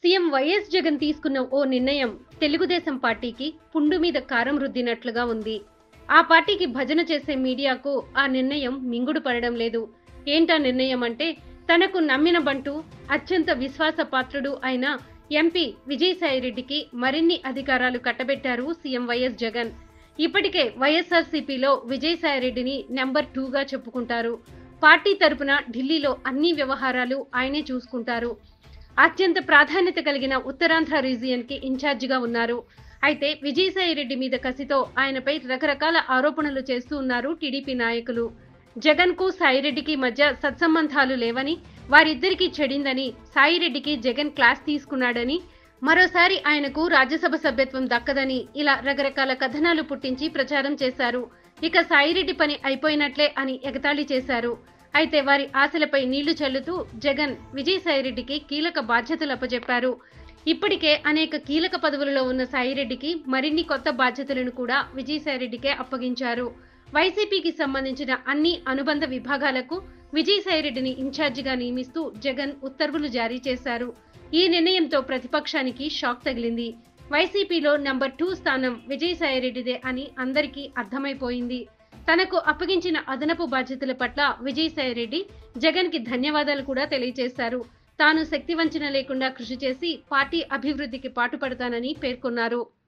CM YS Jagan తీసుకున్న ఓ నిర్ణయం తెలుగుదేశం పార్టీకి పుండు మీద కారం రుద్దినట్లుగా ఉంది ఆ పార్టీకి భజన చేసే మీడియాకు ఆ నిర్ణయం మింగుడు పడడం లేదు ఏంటా నిర్ణయం అంటే తనకు నమ్మిన బంటూ అత్యంత విశ్వాసపాత్రుడు అయిన ఎంపీ విజయసాయిరెడ్డికి మరిన్ని అధికారాలు కట్టబెట్టారు సీఎం వైఎస్ జగన్ ఇప్పటికే వైఎస్ఆర్సీపీలో విజయసాయిరెడ్డిని నెంబర్ టూగా చెప్పుకుంటారు పార్టీ తరపున ఢిల్లీలో అన్ని వ్యవహారాలు ఆయనే చూసుకుంటారు అత్యంత ప్రాధాన్యత కలిగిన ఉత్తరాంధ్ర రీజియన్ కి ఇన్ఛార్జిగా ఉన్నారు అయితే విజయసాయిరెడ్డి మీద కసితో ఆయనపై రకరకాల ఆరోపణలు చేస్తూ ఉన్నారు టీడీపీ నాయకులు జగన్ కు సాయిరెడ్డికి మధ్య సత్సంబంధాలు లేవని వారిద్దరికీ చెడిందని సాయిరెడ్డికి జగన్ క్లాస్ తీసుకున్నాడని మరోసారి ఆయనకు రాజ్యసభ సభ్యత్వం దక్కదని ఇలా రకరకాల కథనాలు పుట్టించి ప్రచారం చేశారు ఇక సాయిరెడ్డి పని అయిపోయినట్లే అని ఎగతాళి చేశారు అయితే వారి ఆశలపై నీళ్లు చల్లుతూ జగన్ విజయసాయిరెడ్డికి కీలక బాధ్యతలు అప్పజెప్పారు ఇప్పటికే అనేక కీలక పదవులలో ఉన్న సాయిరెడ్డికి మరిన్ని కొత్త బాధ్యతలను కూడా విజయసాయిరెడ్డికే అప్పగించారు వైసీపీకి సంబంధించిన అన్ని అనుబంధ విభాగాలకు విజయసాయిరెడ్డిని ఇన్ఛార్జిగా నియమిస్తూ జగన్ ఉత్తర్వులు జారీ చేశారు ఈ నిర్ణయంతో ప్రతిపక్షానికి షాక్ తగిలింది వైసీపీలో నంబర్ టూ స్థానం విజయసాయిరెడ్డిదే అని అందరికీ అర్థమైపోయింది తనకు అప్పగించిన అదనపు బాధ్యతల పట్ల విజయసాయిరెడ్డి జగన్ కి ధన్యవాదాలు కూడా తెలియజేశారు తాను శక్తి వంచన లేకుండా కృషి చేసి పార్టీ అభివృద్ధికి పాటుపడతానని పేర్కొన్నారు